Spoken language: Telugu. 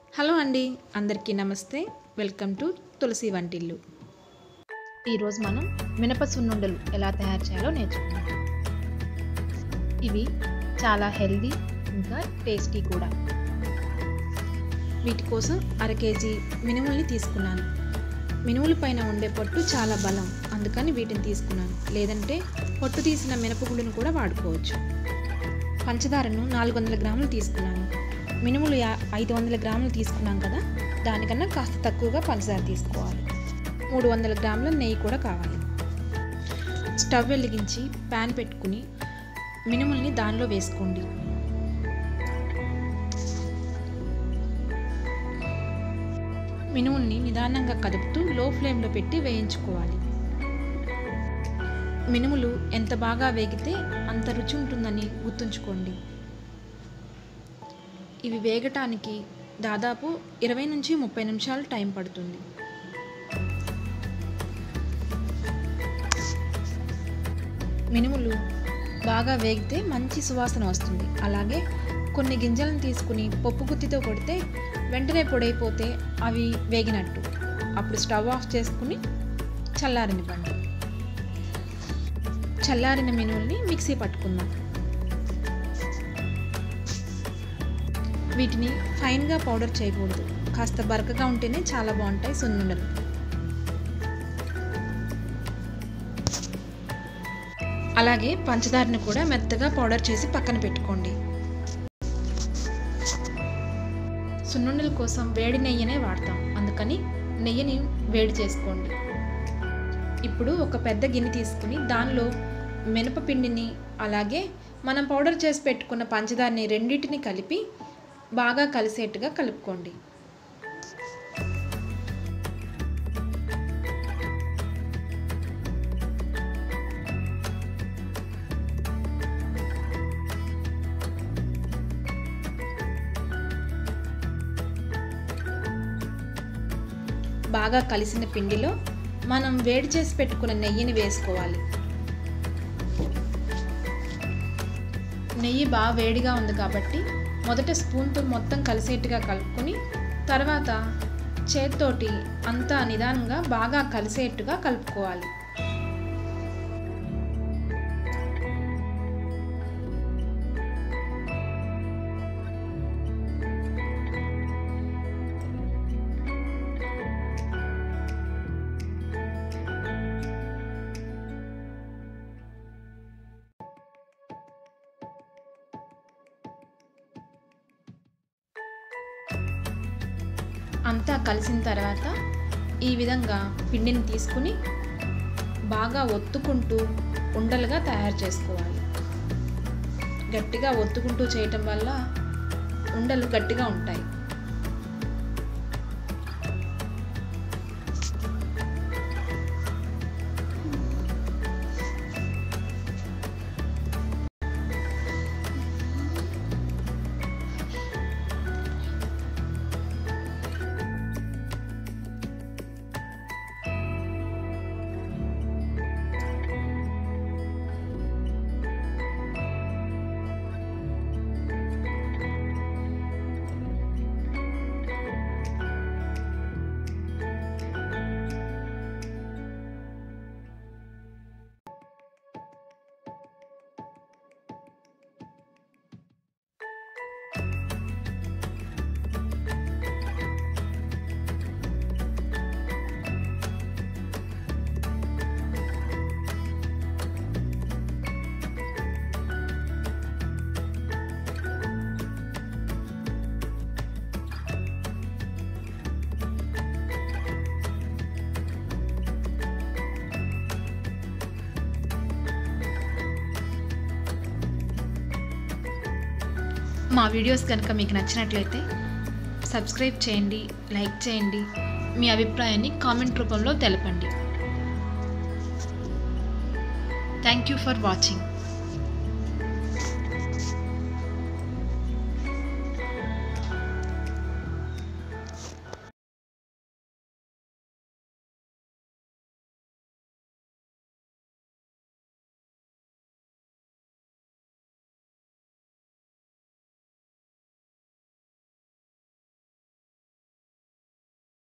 హలో అండి అందరికీ నమస్తే వెల్కమ్ టు తులసి వంటిల్లు ఈరోజు మనం మినప సున్నుండలు ఎలా తయారు చేయాలో నేర్చుకుందాం ఇవి చాలా హెల్దీ ఇంకా టేస్టీ కూడా వీటి కోసం అర కేజీ మినుముల్ని తీసుకున్నాను మినుముల పైన ఉండే పొట్టు చాలా బలం అందుకని వీటిని తీసుకున్నాను లేదంటే పొట్టు తీసిన మినపగుళ్ళను కూడా వాడుకోవచ్చు పంచదారను నాలుగు వందల గ్రాములు తీసుకున్నాను మినుములు యా ఐదు వందల గ్రాములు తీసుకున్నాం కదా దానికన్నా కాస్త తక్కువగా పంచదార తీసుకోవాలి మూడు వందల గ్రాముల నెయ్యి కూడా కావాలి స్టవ్ వెలిగించి ప్యాన్ పెట్టుకుని మినుముల్ని దానిలో వేసుకోండి మినుముల్ని నిదానంగా కదుపుతూ లో ఫ్లేమ్లో పెట్టి వేయించుకోవాలి మినుములు ఎంత బాగా వేగితే అంత రుచి ఉంటుందని గుర్తుంచుకోండి ఇవి వేగటానికి దాదాపు ఇరవై నుంచి ముప్పై నిమిషాలు టైం పడుతుంది మినుములు బాగా వేగితే మంచి సువాసన వస్తుంది అలాగే కొన్ని గింజలను తీసుకుని పప్పు గుత్తితో కొడితే వెంటనే పొడైపోతే అవి వేగినట్టు అప్పుడు స్టవ్ ఆఫ్ చేసుకుని చల్లారనివ్వండి చల్లారిన మినుముల్ని మిక్సీ పట్టుకుందాం వీటిని ఫైన్గా పౌడర్ చేయకూడదు కాస్త బరకగా ఉంటేనే చాలా బాగుంటాయి సున్నుండలు అలాగే పంచదారని కూడా మెత్తగా పౌడర్ చేసి పక్కన పెట్టుకోండి సున్నుండల కోసం వేడి నెయ్యనే వాడతాం అందుకని నెయ్యిని వేడి చేసుకోండి ఇప్పుడు ఒక పెద్ద గిన్నె తీసుకుని దానిలో మినపపిండిని అలాగే మనం పౌడర్ చేసి పెట్టుకున్న పంచదారని రెండింటిని కలిపి బాగా కలిసేట్టుగా కలుపుకోండి బాగా కలిసిన పిండిలో మనం వేడి చేసి పెట్టుకున్న నెయ్యిని వేసుకోవాలి నెయ్యి బాగా వేడిగా ఉంది కాబట్టి మొదట స్పూన్తో మొత్తం కలిసేట్టుగా కలుపుకొని తర్వాత చేత్తోటి అంతా నిదానంగా బాగా కలిసేట్టుగా కలుపుకోవాలి అంతా కలిసిన తర్వాత ఈ విధంగా పిండిని తీసుకుని బాగా ఒత్తుకుంటూ ఉండలుగా తయారు చేసుకోవాలి గట్టిగా ఒత్తుకుంటూ చేయటం వల్ల ఉండలు గట్టిగా ఉంటాయి మా వీడియోస్ కనుక మీకు నచ్చినట్లయితే సబ్స్క్రైబ్ చేయండి లైక్ చేయండి మీ అభిప్రాయాన్ని కామెంట్ రూపంలో తెలపండి థ్యాంక్ యూ ఫర్ వాచింగ్